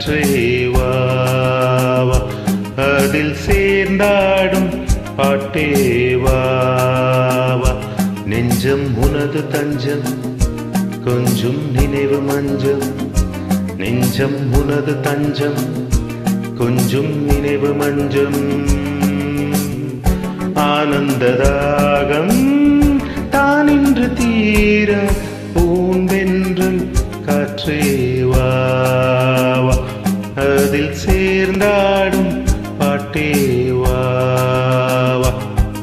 காற்றே வா வா. அதில் சேர்ந்தாடும் பாட்டே வா வா. நெஞ்சம் உனது தஞ்சம் கொஞ்சம் நினைவு மஞ்சம் நெஞ்சம் உனது தஞ்சம் கொஞ்சம் நினைவு மஞ்சம் ஆனந்ததாகம் தான் இன்று தீர பூந்தென்றல் காற்றே வா வா. அதில் சேர்ந்தாடும் பாட்டே வா வா.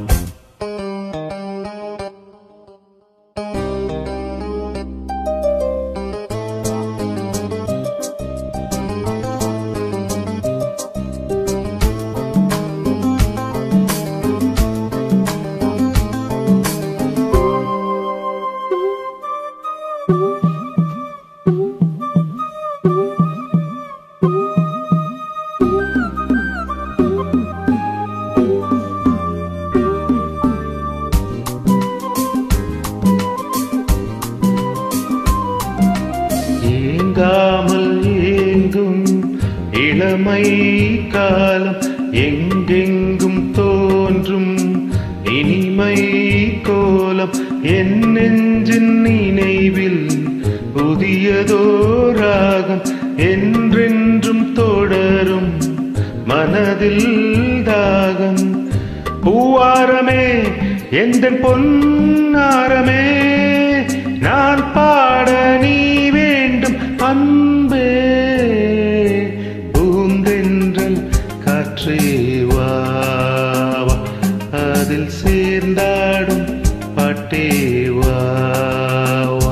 ஏங்காமல் ஏங்கும் இளமை காலம் எங்கெங்கும் தோன்றும் இனிமை கோலம் என் நெஞ்சின் நினைவில் புதியதோர் ராகம் என்றென்றும் தொடரும் மனதில் தாகம் பூவாரமே எந்த பொன்னாரமே நான் பாட நீ வேண்டும் அன்பே பூந்தென்றல் காற்றே வா வா. அதில் சேர்ந்தாடும் பாட்டே வா வா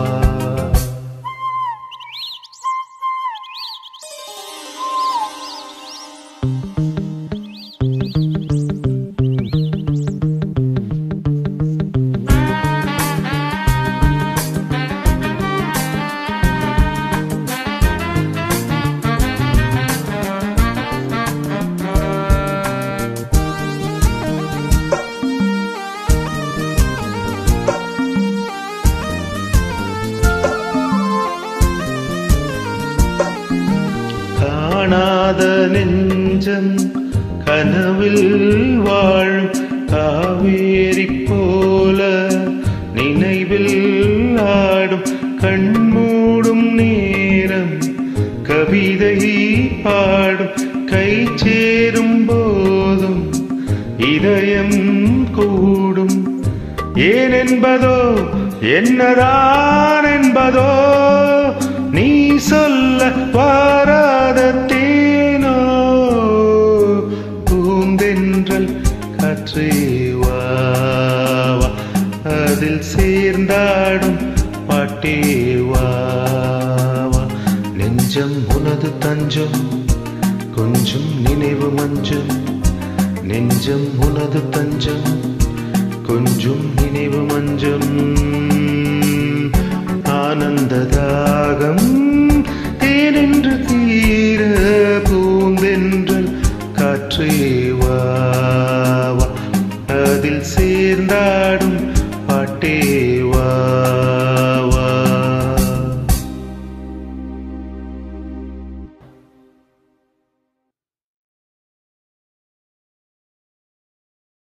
காணாத நெஞ்சம் கனவில் வாழும் காவேரி போல நினைவில் ஆடும் கண்மூடும் நேரம் கவிதை பாடும் கை சேரும் போதும் இதயம் கூடும் ஏன் என்பதோ என்னதான் என்பதோ நீ சொல்ல வாராத தேனோ பூந்தென்றல் காற்றே வா வா. அதில் சேர்ந்தாடும் பாட்டே வா வா. நெஞ்சம் உனது தஞ்சம் கொஞ்சம் நினைவு மஞ்சம் நெஞ்சம் உனது தஞ்சம் கொஞ்சம் நினைவு மஞ்சம் ஆனந்ததாகம் தேனென்று தீர பூந்தென்றல் காற்றே வா வா. அதில் சேர்ந்தாடும்